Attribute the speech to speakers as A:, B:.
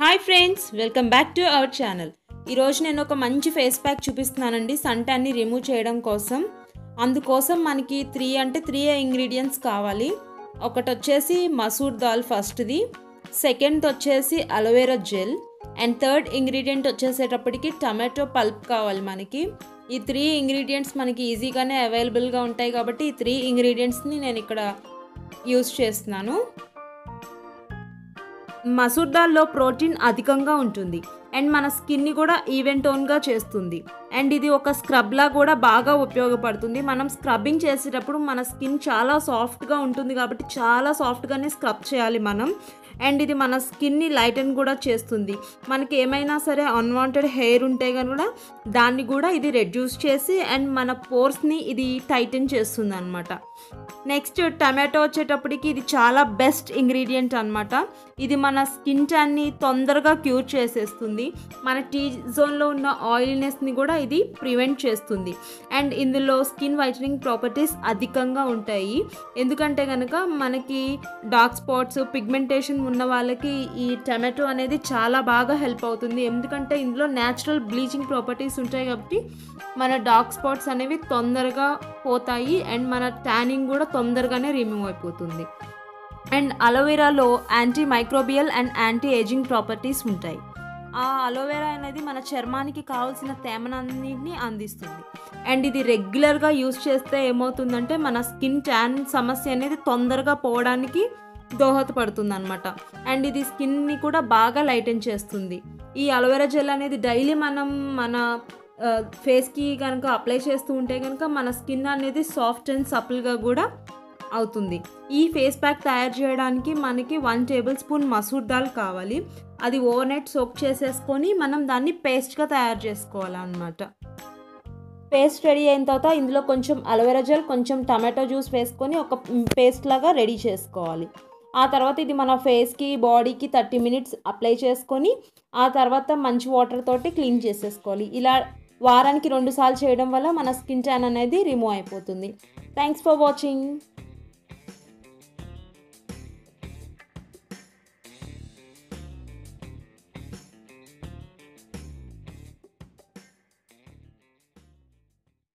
A: hi friends welcome back to our channel ఈరోజు నేను ఒక మంచి ఫేస్ ప్యాక్ చూపిస్తున్నానండి సన్ ట్యాన్ని రిమూవ్ చేయడం కోసం అందుకోసం మనకి త్రీ అంటే త్రీ ఇంగ్రీడియంట్స్ కావాలి ఒకటి వచ్చేసి మసూర్ దాల్ ఫస్ట్ది సెకండ్ వచ్చేసి aloe vera gel and third ingredient వచ్చేసేటప్పటికి టమాటో పల్ప్ కావాలి మనకి ఈ త్రీ ఇంగ్రీడియంట్స్ మనకి ఈజీగానే అవైలబుల్గా ఉంటాయి కాబట్టి ఈ త్రీ ఇంగ్రీడియంట్స్ని నేను ఇక్కడ యూస్ చేస్తున్నాను మసూర్ దాల్లో ప్రోటీన్ అధికంగా ఉంటుంది అండ్ మన స్కిన్ని కూడా ఈవెన్ టోన్గా చేస్తుంది అండ్ ఇది ఒక స్క్రబ్లా కూడా బాగా ఉపయోగపడుతుంది మనం స్క్రబ్బింగ్ చేసేటప్పుడు మన స్కిన్ చాలా సాఫ్ట్గా ఉంటుంది కాబట్టి చాలా సాఫ్ట్గానే స్క్రబ్ చేయాలి మనం అండ్ ఇది మన స్కిన్ని లైటన్ కూడా చేస్తుంది మనకి ఏమైనా సరే అన్వాంటెడ్ హెయిర్ ఉంటే కనుక కూడా దాన్ని కూడా ఇది రెడ్యూస్ చేసి అండ్ మన పోర్స్ని ఇది టైటన్ చేస్తుంది అనమాట నెక్స్ట్ టమాటో వచ్చేటప్పటికి ఇది చాలా బెస్ట్ ఇంగ్రీడియంట్ అనమాట ఇది మన స్కిన్ ట్యాన్ని తొందరగా క్యూర్ చేసేస్తుంది మన టీ జోన్లో ఉన్న ఆయిల్నెస్ని కూడా ఇది ప్రివెంట్ చేస్తుంది అండ్ ఇందులో స్కిన్ వైటనింగ్ ప్రాపర్టీస్ అధికంగా ఉంటాయి ఎందుకంటే కనుక మనకి డార్క్ స్పాట్స్ పిగ్మెంటేషన్ ఉన్న వాళ్ళకి ఈ టమాటో అనేది చాలా బాగా హెల్ప్ అవుతుంది ఎందుకంటే ఇందులో న్యాచురల్ బ్లీచింగ్ ప్రాపర్టీస్ ఉంటాయి కాబట్టి మన డార్క్ స్పాట్స్ అనేవి తొందరగా పోతాయి అండ్ మన ట్యానింగ్ కూడా తొందరగానే రిమూవ్ అయిపోతుంది అండ్ అలోవెరాలో antimicrobial and anti ageing properties ఉంటాయి ఆ అలోవెరా అనేది మన చర్మానికి కావాల్సిన తేమనన్నింటినీ అందిస్తుంది అండ్ ఇది రెగ్యులర్గా యూస్ చేస్తే ఏమవుతుందంటే మన స్కిన్ ట్యాన్ సమస్య అనేది తొందరగా పోవడానికి దోహదపడుతుంది అనమాట అండ్ ఇది స్కిన్ని కూడా బాగా లైటన్ చేస్తుంది ఈ అలోవెరా జెల్ అనేది డైలీ మనం మన ఫేస్కి కనుక అప్లై చేస్తూ ఉంటే కనుక మన స్కిన్ అనేది సాఫ్ట్ అండ్ సపుల్గా కూడా అవుతుంది ఈ ఫేస్ ప్యాక్ తయారు చేయడానికి మనకి వన్ టేబుల్ స్పూన్ మసూర్ దాల్ కావాలి అది ఓవర్ నైట్ సోక్ చేసేసుకొని మనం దాన్ని పేస్ట్గా తయారు చేసుకోవాలన్నమాట పేస్ట్ రెడీ అయిన తర్వాత ఇందులో కొంచెం అలోవెరా జెల్ కొంచెం టమాటో జ్యూస్ వేసుకొని ఒక పేస్ట్ లాగా రెడీ చేసుకోవాలి ఆ తర్వాత ఇది మన ఫేస్కి బాడీకి థర్టీ మినిట్స్ అప్లై చేసుకొని ఆ తర్వాత మంచి వాటర్ తోటి క్లీన్ చేసేసుకోవాలి ఇలా వారానికి రెండు సార్లు చేయడం వల్ల మన స్కిన్ ట్యాన్ అనేది రిమూవ్ అయిపోతుంది థ్యాంక్స్ ఫర్ వాచింగ్